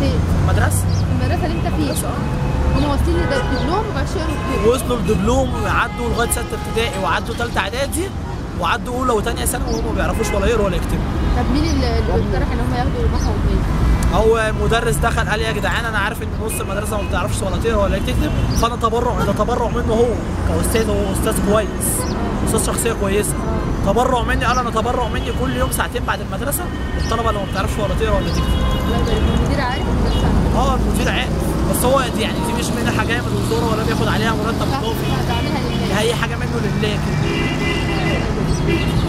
فين؟ مدرسه في المدرسه اللي انت فيها مدرسه اه هم واصلين للدبلوم وبعشروا الدبلوم وصلوا الدبلوم وعدوا لغايه سته ابتدائي وعدوا ثالثه اعدادي وعدوا اولى وثانيه ثانوي وهم ما بيعرفوش ولا يقروا ولا يكتبوا طب مين اللي اللي اقترح ان هم ياخدوا محو وميل؟ هو مدرس دخل قال لي يا جدعان انا عارف ان نص المدرسه ما بتعرفش ولا تقرا ولا تكتب فانا تبرع ده تبرع منه هو كاستاذ هو استاذ كويس استاذ شخصيه كويسه تبرع مني قال انا تبرع مني كل يوم ساعتين بعد المدرسه الطلبه اللي ما بتعرفش ولا تقرا ولا تكتب الله يبارك له. المدير عارف المدرسه عارفة. اه المدير عارف بس هو دي يعني دي مش منحه جايه من الوزاره ولا بياخد عليها مرتب صح اضافي بعملها لله هي حاجه منه لله كده